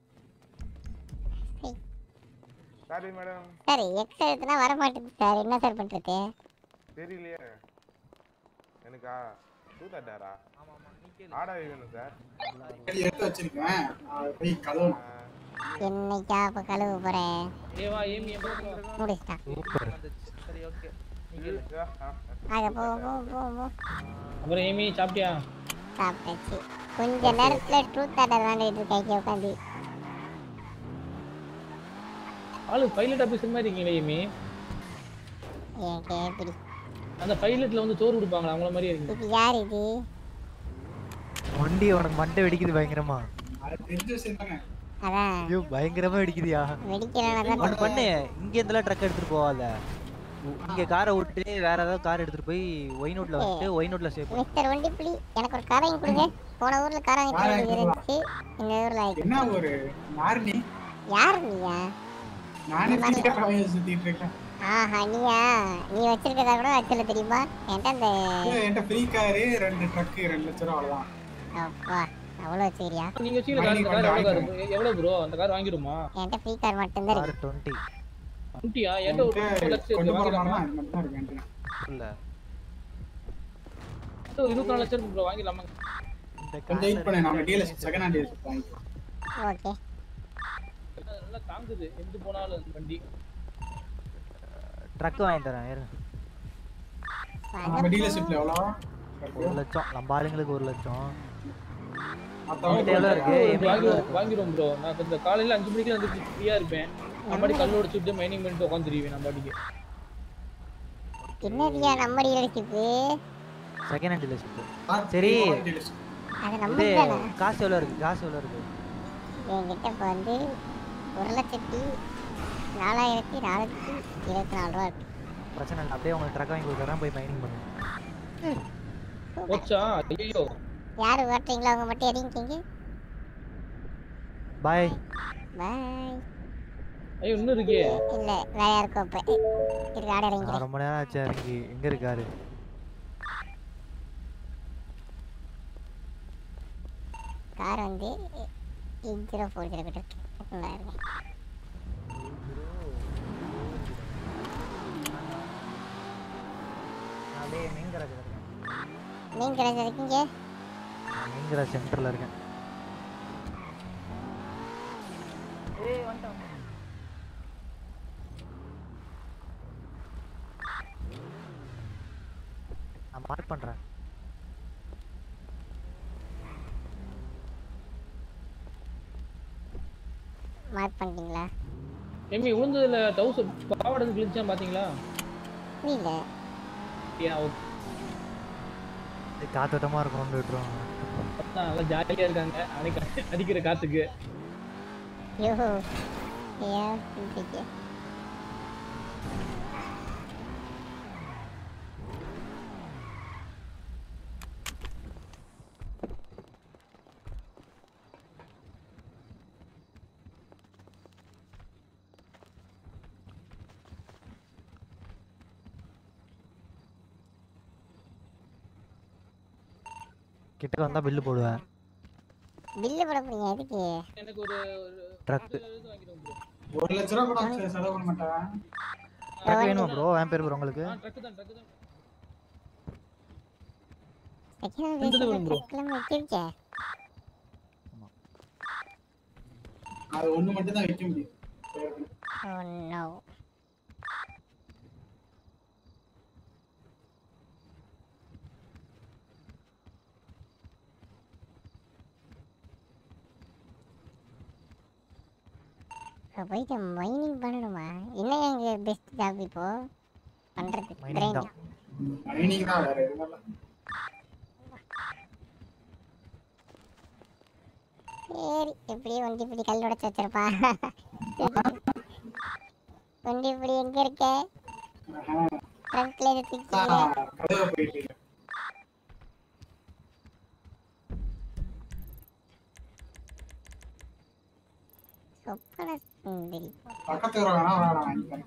சரி. சாரி மேடம் சார் எக்ஸ் எடுத்துனா வர மாட்டேங்குது சார் என்ன சார் பண்றது தெரியலையே எனக்கா டூத்தாட்டாரா ஆமா ஆமா நீ கேளு ஆடா வேணும் சார் எடுத்து வச்சிருக்கேன் அதை போய் கதவு என்னைக்கா அப்ப கழுவு போறேன் ஏ வா ஏமி என் பக்கம் வா. முடிச்சிட்டான் வந்துச்சு சரி ஓகே நீ கேளு ஆக போ போ போ போ அப்புறம் ஏமி சாப்பிட்டியா சாப்பிட்டாச்சு கொஞ்ச நேரத்துல ட்ரூத் ஆர்டர் வாங்கிட்டு இருக்காங்க உட்காந்து ஆளு பைலட் ஆபீசர் மாதிரி இருக்கீங்களே எமி என் கேப்பிடி அந்த பைலட்ல வந்து சோறு கொடுப்பாங்களா அவங்கள மாதிரியே இருக்கீங்க இது யார் இது வண்டி உனக்கு மண்டை வெடிக்குது பயங்கரமா அது தெரிஞ்ச விஷயம் தானே அதான் ஐயோ பயங்கரமா வெடிக்குதியா வெடிக்கிறனால ஒன்று பண்ணு இங்க இருந்தெல்லாம் ட்ரக் எடுத்துட்டு போவாத உ- இங்க காரை விட்டு வேற ஏதாவது கார் எடுத்துட்டு போய் ஒய் நோட்ல வந்துட்டு ஒய் நோட்ல சேவ் பண்ணு மிஸ்டர் வண்டிப்புலி எனக்கு ஒரு காரை வாங்கி கொடுங்க போன ஊர்ல காரை வாங்கி காரை கொடுக்க வாங்கி இருந்துச்சு இந்த ஊர்ல வாங்கி என்ன ஒரு யாரு நீ யார் நீயா நானே சீக்கிரம் வாங்கி சுத்திட்டு இருக்கேன் ஆஹா நீயா நீ வச்சிருக்கதா கூட வச்சல தெரியுமா என்கிட்ட அந்த இல்ல, என்கிட்ட ஃப்ரீ காரு ரெண்டு ட்ரக்கு ரெண்டு லட்ச ரூபா அவ்வளவுதான் அப்பா அவ்வளோ வச்சுக்கிறியா நீங்க வச்சுக்கிற கார் இந்த கார் எவ்வளவு கார் இருக்கு? எவ்வளவு ப்ரோ அந்த கார் வாங்கிடுமா என்கிட்ட ஃப்ரீ கார் மட்டும்தான் கார் இருக்கு டுவெண்ட்டி குட்டியா என்கிட்ட ஒரு என்கிட்ட முப்பது லட்சம் கொண்டு இருக்கு போற வாங்கிடலாமா மாதிரினா இது மட்டும் தான் இருக்கு என்கிட்ட. இல்ல என்கிட்ட ஒரு இருபத்தி நாலு லட்சம் இருக்கு ப்ரோ வாங்கிடலாமா கொஞ்சம் வெயிட் பண்ணு நம்ம டீலர்ஷிப் செகண்ட் ஹேண்ட் டீலர்ஷிப் வாங்கிக்கலாம் ஓகே அது நல்லா தாங்குது எந்து போனாலும் அந்த வண்டி ட்ரக் வாங்கி தரேன் இருங்க நம்ம டீலர்ஷிப்ல எவ்வளோ ஒரு லட்சம் நம்ம ஆளுங்களுக்கு ஒரு லட்சம் மத்தவங்க உங்ககிட்ட எவ்வளவு இருக்கு வாங்கி- எவ்வளவு வாங்கிடுவோம் இருக்கு? வாங்கிடுவோம் ப்ரோ நான் கொஞ்சம் காலையில அஞ்சு மணிக்கு வந்து ஃப்ரீயா இருப்பேன் நம்ம பாட்டி கல் உடைச்சுட்டு மைனிங் பண்ணிட்டு உட்காந்துருவேன் நம்ம பாட்டிக்கு என்னதியா நம்ம டீலர்ஷிப்பு செகண்ட் ஹேண்ட் டீலர்ஷிப் சரி அது இது நம்ம தானே காசு எவ்வளவு இருக்கு காசு எவ்வளவு இருக்கு என்கிட்ட இப்போ வந்து ஒரு லட்சத்தி நாலாயிரத்தி நானூற்றி இருபத்தி நாலு ரூபா இருக்கு பிரச்சனை இல்லை அப்படியே உங்களுக்கு ட்ரக் வாங்கி கொடுக்குறேன் போய் மைனிங் பண்ணுங்க போச்சா ஐயோ யார் ஓட்டுறீங்களோ அவங்க மட்டும் இறங்கிக்கிங்க பாய் பாய் ஐயோ இன்னும் இருக்கே இல்லை வேற யாருக்கும் இப்போ இருக்கு ஆட இறங்கிக்கிறேன் நான் ரொம்ப நேரம் ஆச்சு இறங்கி எங்க இருக்காரு கார் வந்து எயிட் ஜீரோ ஃபோர் ஜீரோ கிட்ட இருக்கு நல்லா இருக்கு நான் அப்படியே மெயின் கராஜ் இருக்கேன் மீன் கடைசி இருக்கீங்க நான் மெயின் கராஜ் சென்டர்ல இருக்கேன் நான் மார்க் பண்றேன் மார்க் பண்ணிட்டீங்களா எம்மி உளுந்ததுல டவுஸ் பாவாடை கிழிச்சா பாத்தீங்களா புரியல ஏன் ஓகே இது காத்தோட்டமா இருக்கும் விட்டுருவாங்க நல்லா ஜாலியா இருக்காங்க அன்னைக்கு அடிக்கிற காத்துக்கு ஐயோ ஏன் சொல்றீங்க கிட்ட வந்தா பில்லு போடுவேன் பில்லு போட போறீங்க எதுக்கு எனக்கு ஒரு ஒரு ட்ரக் ஒரு லட்ச ரூபா கூட செ- செலவு பண்ண மாட்டேன் ட்ரக் வேணுமா ப்ரோ என் பேர் ப்ரோ உங்களுக்கு ட்ரக் தான் ட்ரக் தான் செகண்ட் ரெண்டு வேணும் bro. கிளம்பி வச்சிருக்கேன் அது ஒண்ணு மட்டும் தான் வைக்க முடியும் ஓ நோ இப்போ போயிட்டு மைனிங் பண்ணணுமா என்ன எங்க பெஸ்ட் ஜாப் இப்போ பண்றது Mining brain. தான். மைனிங் தான் வேற எதுவும் இல்ல சரி எப்படியோ வண்டி இப்படி கல் உடைச்சு வச்சிருப்பா வண்டி இப்படி எங்க இருக்க ட்ரங்க்ல இதை தூக்கிக்கிற கதவை போயிட்டு இருக்கு. சொப்பன சுந்தரி பக்கத்து ஊரை வேணா வேணா வாங்கி தரேன்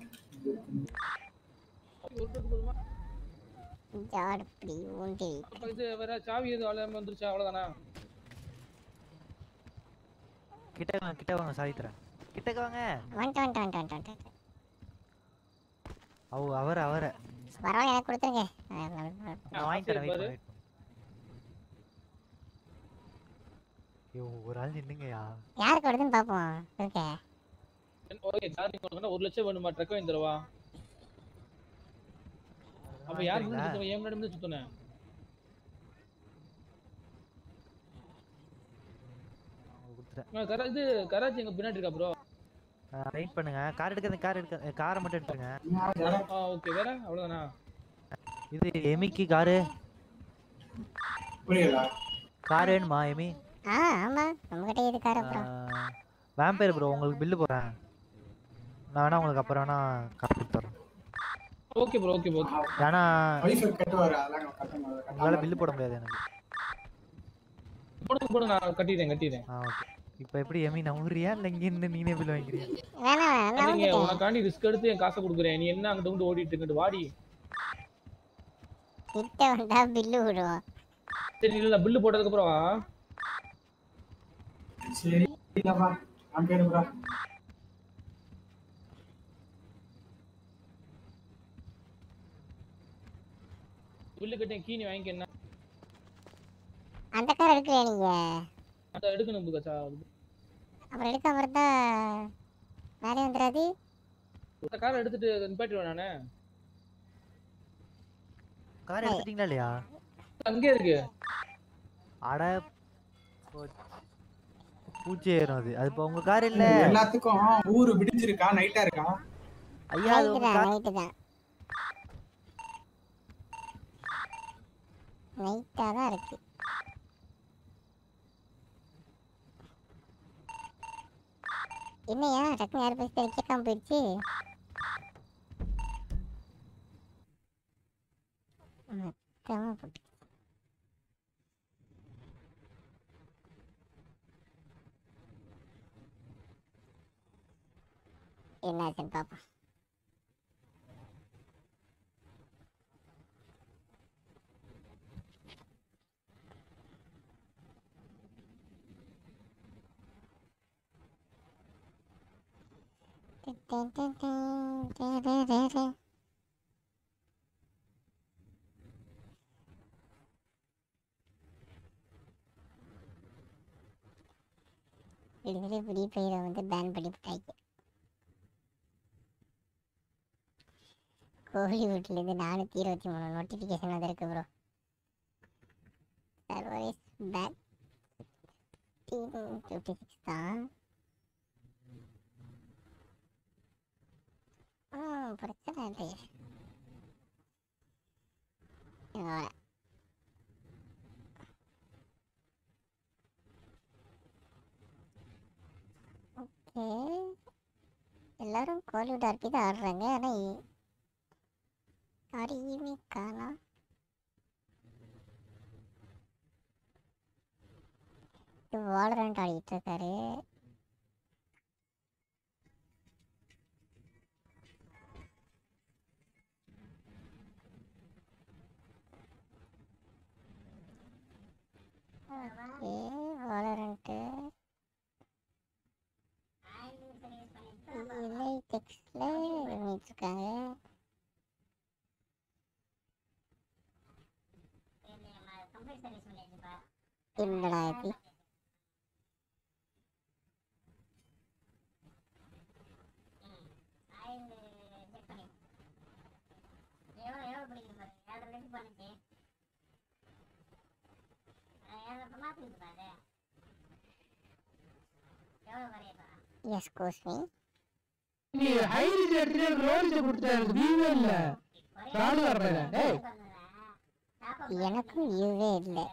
ஜாடுப்படி ஊண்டி அப்ப இது வேற சாவி எதுவும் அவ்வளவு வந்துருச்சா அவ்வளவுதானா கிட்ட வாங்க கிட்ட வாங்க சாவி தரேன் கிட்டக்க வாங்க வந்துட்டு வந்துட்டு வந்துட்டு வந்துட்டு வந்துட்டு அவ அவர அவர பரவாயில்ல எனக்கு கொடுத்துருங்க நான் வாங்கி தரேன் பாரு. வெயிட் ஐயோ ஒரு ஆள் நின்னுங்கயா யாருக்கு வருதுன்னு பார்ப்போம் இருக்க ஓகே கார் நீங்க கொடுக்கணும் ஒரு லட்சம் வேணுமா ட்ரக் வாங்கி தரவா அப்ப யார் முன்னாடி வாங்கிக்கிறீங்களா? சுத்தணும் என் முன்னாடி இருந்து சுத்தணும் கொடுத்துட்டேன் ஆ, கரா இது கராச்சி எங்க பின்னாடி இருக்கா ப்ரோ வெயிட் பண்ணுங்க கார் எடுக்காத கார் எடுக்க காரை மட்டும் எடுத்துருங்க ஆ ஓகே வேற அவ்வளவுதானா இது எமிக்கு காரு புரியல கார் வேணுமா எமி ஆ ஆமா நம்மகிட்ட இது கார் அப்புறம் வேம்பயர் ப்ரோ உங்களுக்கு பில்லு போடுறேன் நான் வேணா உங்களுக்கு அப்புறம் வேணா காசு கொடுத்துறேன் ஓகே ப்ரோ ஓகே ப்ரோ ஏன்னா வைஃப் கட்டுவாரு அதெல்லாம் கட்ட முடியாது உங்களால பில்லு போட முடியாது எனக்கு போடுங்க போடுங்க நான் கட்டிடுறேன் கட்டிடுறேன் ஆ ஓகே இப்போ எப்படி எமி நம்புறியா இல்லை இங்கே இருந்து நீனே பில் வாங்கிக்கிறியா வேணாம் நான் நீங்க வந்துட்டேன் உனக்காண்டி ரிஸ்க் எடுத்து என் காசை கொடுக்குறேன் நீ என்ன அங்கிட்ட இங்கிட்டு ஓடிட்டு இருக்கிட்டு வாடி கிட்ட வந்தா பில்லு விடுவோம் சரி இல்ல பில்லு போட்டதுக்கு அப்புறம் வா. சரி இல்லப்பா நான் பேரு ப்ரோ பில்லு கட்டி கீனி வாங்கிக்க என்ன அந்த கார் எடுக்கலையா நீங்க அதை எடுக்கணும் புகச்சா அப்புறம் எடுக்காம இருந்தா வேலையே வந்துடாது இந்த காரை எடுத்துட்டு நிப்பாட்டிடுவேன் நானு கார் எடுத்துட்டீங்களா இல்லையா அங்கே இருக்கு அட போச்சு. பூச்சி ஏறும் அது அது இப்போ உங்க கார் இல்ல எல்லாத்துக்கும் ஊரு விடிஞ்சிருக்கா நைட்டா இருக்கா ஐயா அது உங்க நைட்டு தான் கார் நைட்டு தான் நைட்டாக தான் இருக்கு என்னையா டக்குனு யார் பேசி கேட்காம போயிடுச்சு மொத்தமா போட்டு என்னாச்சுன்னு பார்ப்போம் இதுவே ஃப்ரீ ஃபயரை வந்து பேன் பண்ணி விட்டாங்க கோலிவுட்லேருந்து நானூற்றி இருபத்தி மூணு நோட்டிஃபிகேஷன் வந்திருக்கு bro server is back fifty six தான் ஆ பிரச்சனை இல்லையே இங்க வரேன். ஓகே எல்லாரும் கோலிவுட் ஆர்பி தான் ஆடுறாங்க ஆனால் யார் ஈவி காணா இது வாலரண்ட் ஆடிட்டு இருக்காரு ஓகே வாலரண்ட்டு இலை டெக்ஸ்டில் இருக்காங்க என்னடா இது எஸ் கோஸ்மி நீ ஹைரிஸ் எடுத்துட்டு ரோலிஸ் கொடுத்த எனக்கு வியூவே இல்ல ராடு வரல டேய் எனக்கும் வியூவே இல்லை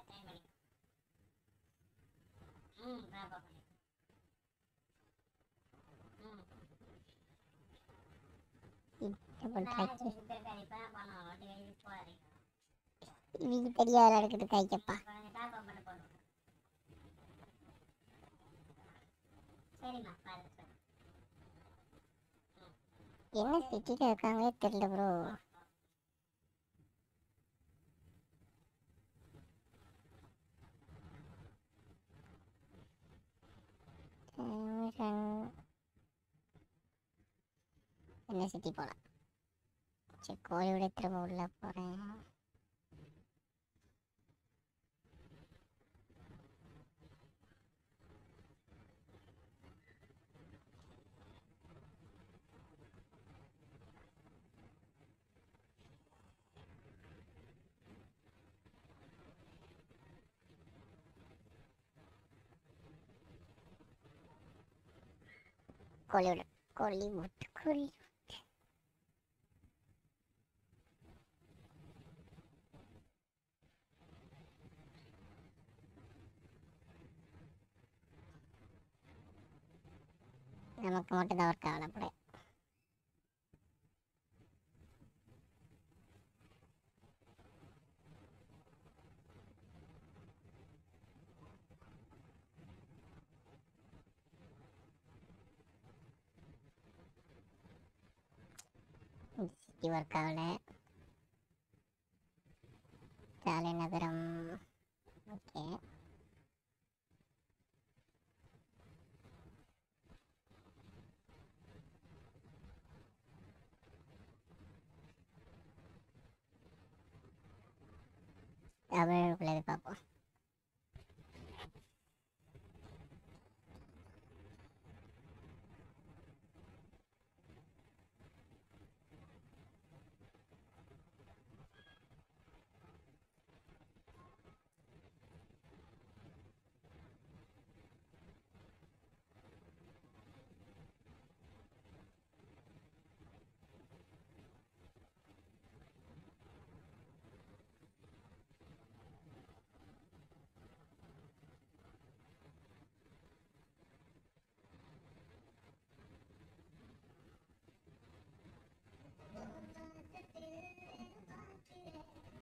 இவங்க தெரியாத நடக்கிட்டு காய்க்கப்பா என்ன சிட்டியில் இருக்காங்களே தெரியல ப்ரோ என்ன சிட்டி போகலாம் சரி கோழியோட திரும்ப உள்ள போகிறேன் கோலிவுட் கோலிவுட் கோலி நமக்கு மட்டும் தான் ஒரு கவலைப்படு சிட்டி ஒர்க் ஆகல தலைநகரம் ஓகே தமிழுக்குள்ளது பார்ப்போம்